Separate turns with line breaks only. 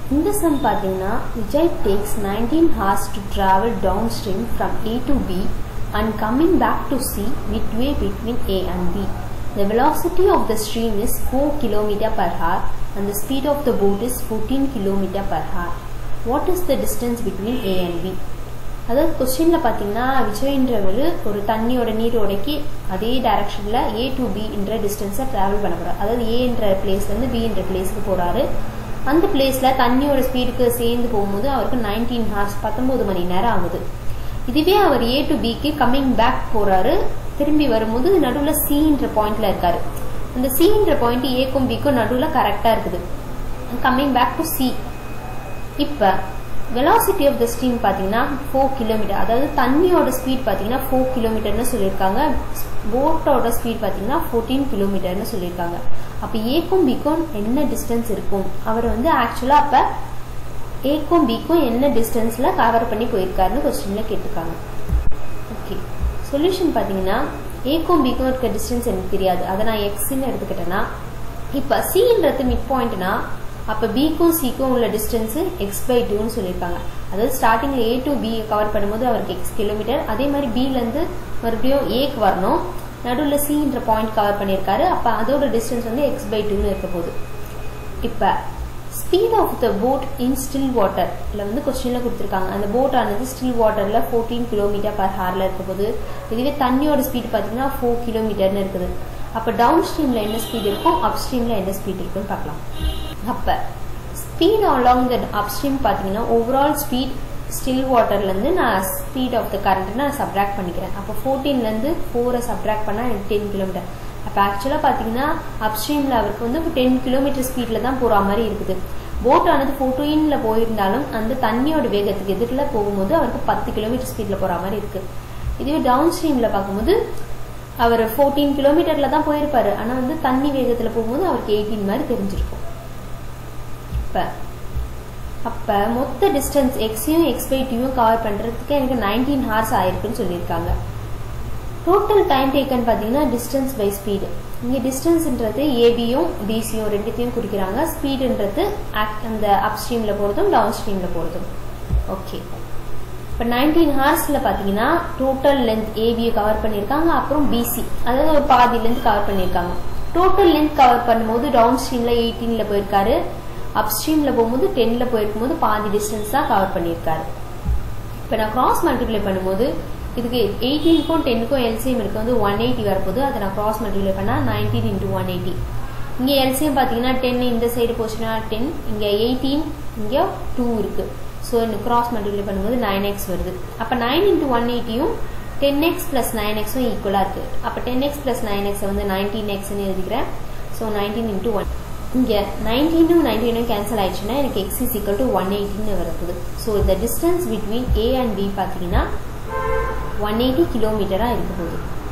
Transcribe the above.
இந்த சம் பார்த்தீங்கன்னா Vijay takes nineteen hours to travel downstream from A to B and coming back to C midway between A and B. The velocity of the stream is 4 km per hour and the speed of the boat is 14 km per hour. What is the distance between A and B? அதாவது கொஸ்டினில் பார்த்தீங்கன்னா விஜய்ன்றவர் ஒரு தண்ணியோட நீரோடைக்கு அதே டைரக்ஷனில் A to பின்ற டிஸ்டன்ஸை travel பண்ண போகிறார் அதாவது ஏன்ற பிளேஸ்லேருந்து பின்ற பிளேஸுக்கு போகிறாரு அந்த பிளேஸில் தண்ணியோட ஸ்பீடுக்கு சேர்ந்து போகும்போது அவருக்கு நைன்டீன் ஹார்ஸ் பத்தொம்போது மணி நேரம் ஆகுது இதுவே அவர் ஏ டு பிக்கு கம்மிங் பேக் போறாரு திரும்பி வரும்போது நடுவில் சின்ற பாயிண்ட்ல இருக்காரு அந்த சின்ற பாயிண்ட் ஏக்கும் பிக்கும் நடுவில் கரெக்டா இருக்குது கம்மிங் பேக் டு சி இப்போ வெலாசிட்டி ஆஃப் த ஸ்ட்ரீம் பார்த்தீங்கன்னா ஃபோர் கிலோமீட்டர் அதாவது தண்ணியோட ஸ்பீட் பார்த்தீங்கன்னா ஃபோர் கிலோமீட்டர்னு சொல்லியிருக்காங்க போட்டோட ஸ்பீட் பார்த்தீங்கன்னா ஃபோர்டீன் கிலோமீட்டர்னு சொல்லியிருக்காங்க அப்போ ஏக்கும் பிக்கும் என்ன டிஸ்டன்ஸ் இருக்கும் அவர் வந்து ஆக்சுவலாக அப்போ ஏக்கும் பிக்கும் என்ன டிஸ்டன்ஸில் கவர் பண்ணி போயிருக்காருன்னு கொஸ்டினில் கேட்டிருக்காங்க ஓகே சொல்யூஷன் பார்த்தீங்கன்னா ஏக்கும் பிக்கும் இருக்க டிஸ்டன்ஸ் எனக்கு தெரியாது அதை நான் எக்ஸ்ன்னு எடுத்துக்கிட்டேன்னா இப்போ சின்றது மிட் பாயிண்ட்னா அப்போ பிக்கும் சிக்கும் உள்ள டிஸ்டன்ஸ் எக்ஸ் பை டூன்னு சொல்லியிருக்காங்க அதாவது ஸ்டார்டிங்கில் ஏ டு பி கவர் பண்ணும்போது அவருக்கு எக்ஸ் கிலோமீட்டர் அதே மாதிரி பிலேருந்து மறுபடியும் ஏக்கு வரணும் நடுவில் சின்ற பாயிண்ட் கவர் பண்ணியிருக்காரு அப்போ அதோட டிஸ்டன்ஸ் வந்து எக்ஸ் பை டூன்னு இருக்க போகுது இப்போ speed of the boat in still water இதில் வந்து கொஸ்டினில் கொடுத்துருக்காங்க அந்த போட் ஆனது ஸ்டில் வாட்டரில் ஃபோர்டீன் கிலோமீட்டர் பர் ஹாரில் இருக்க போது இதுவே தண்ணியோட ஸ்பீட் பார்த்தீங்கன்னா ஃபோர் கிலோமீட்டர்னு இருக்குது அப்போ டவுன் ஸ்ட்ரீமில் என்ன ஸ்பீட் இருக்கும் அப் ஸ்ட்ரீமில் என்ன ஸ்பீட் இருக்குன்னு பார்க்கலாம் அப்போ speed along the upstream பார்த்தீங்கன்னா ஓவரால் ஸ்பீட் ஸ்டில் வாட்டர்லேருந்து நான் ஸ்பீட் ஆஃப் த கரண்ட்டை நான் சப்ராக்ட் பண்ணிக்கிறேன் அப்போ ஃபோர்டீன்லேருந்து ஃபோரை சப்ராக்ட் பண்ணால் எனக்கு டென் கிலோமீட்டர் அப்போ ஆக்சுவலாக பார்த்தீங்கன்னா அப்ஸ்ட்ரீமில் அவருக்கு வந்து டென் கிலோமீட்டர் ஸ்பீடில் தான் போகிற மாதிரி இருக்குது போட் ஆனது ஃபோர்டீனில் போயிருந்தாலும் அந்த தண்ணியோட வேகத்துக்கு எதிரில் போகும்போது அவருக்கு பத்து கிலோமீட்டர் ஸ்பீடில் போகிற மாதிரி இருக்குது இதுவே டவுன் ஸ்ட்ரீமில் பார்க்கும்போது அவர் ஃபோர்டீன் கிலோமீட்டரில் தான் போயிருப்பாரு ஆனால் வந்து தண்ணி வேகத்தில் போகும்போது அவருக்கு எயிட்டீன் மாதிரி தெரிஞ்சிருக்கும் இப்போ அப்போ மொத்த டிஸ்டன்ஸ் எக்ஸையும் எக்ஸ் பை டியும் கவர் பண்ணுறதுக்கு எனக்கு நைன்டீன் ஹார்ஸ் ஆயிருக்குன்னு சொல்லியிருக்காங்க டோட்டல் டைம் டேக்கன் பார்த்தீங்கன்னா டிஸ்டன்ஸ் பை ஸ்பீடு இங்கே டிஸ்டன்ஸ்ன்றது ஏபியும் பிசியும் ரெண்டுத்தையும் குறிக்கிறாங்க ஸ்பீடுன்றது அந்த அப் ஸ்ட்ரீமில் போகிறதும் டவுன் ஸ்ட்ரீமில் போகிறதும் ஓகே இப்போ நைன்டீன் ஹார்ஸில் பார்த்தீங்கன்னா டோட்டல் லென்த் ஏபியை கவர் பண்ணியிருக்காங்க அப்புறம் பிசி அதாவது ஒரு பாதி லென்த் கவர் பண்ணியிருக்காங்க டோட்டல் லென்த் கவர் பண்ணும்போது டவுன் ஸ்ட்ரீமில் எயிட்டீனில் போயிருக்காரு அப் ஸ்ட்ரீமில் போகும்போது டென்னில் போயிருக்கும் போது பாதி டிஸ்டன்ஸ் தான் கவர் பண்ணியிருக்காரு இப்போ நான் கிராஸ் மல்டிப்ளை பண்ணும்போது இதுக்கு எயிட்டீனுக்கும் டென்னுக்கும் எல்சிஎம் இருக்கு வந்து ஒன் எயிட்டி வரப்போது அதை நான் கிராஸ் மல்டிப்ளை பண்ணால் நைன்டீன் இன்டூ ஒன் எயிட்டி இங்கே எல்சிஎம் பார்த்தீங்கன்னா டென் இந்த சைடு போச்சுன்னா டென் இங்கே எயிட்டீன் இங்கே டூ இருக்கு ஸோ இந்த கிராஸ் மல்டிப்ளை பண்ணும்போது நைன் எக்ஸ் வருது அப்போ நைன் இன்டூ ஒன் எயிட்டியும் டென் எக்ஸ் ப்ளஸ் நைன் எக்ஸும் ஈக்குவலாக இருக்குது அப்போ டென் எக்ஸ் ப்ளஸ் நைன் எக்ஸை வந்து நைன்டீன் எக்ஸ்னு எழுதிக்கிறேன் ஸோ நைன்டீன் இன்டூ ஒன் இங்கே நைன்டீனும் நைன்டீனும் கேன்சல் ஆயிடுச்சுன்னா எனக்கு X is equal to one எயிட்டின்னு வருது ஸோ இந்த distance between A and B பார்த்தீங்கன்னா ஒன் எயிட்டி கிலோமீட்டராக இருக்க போகுது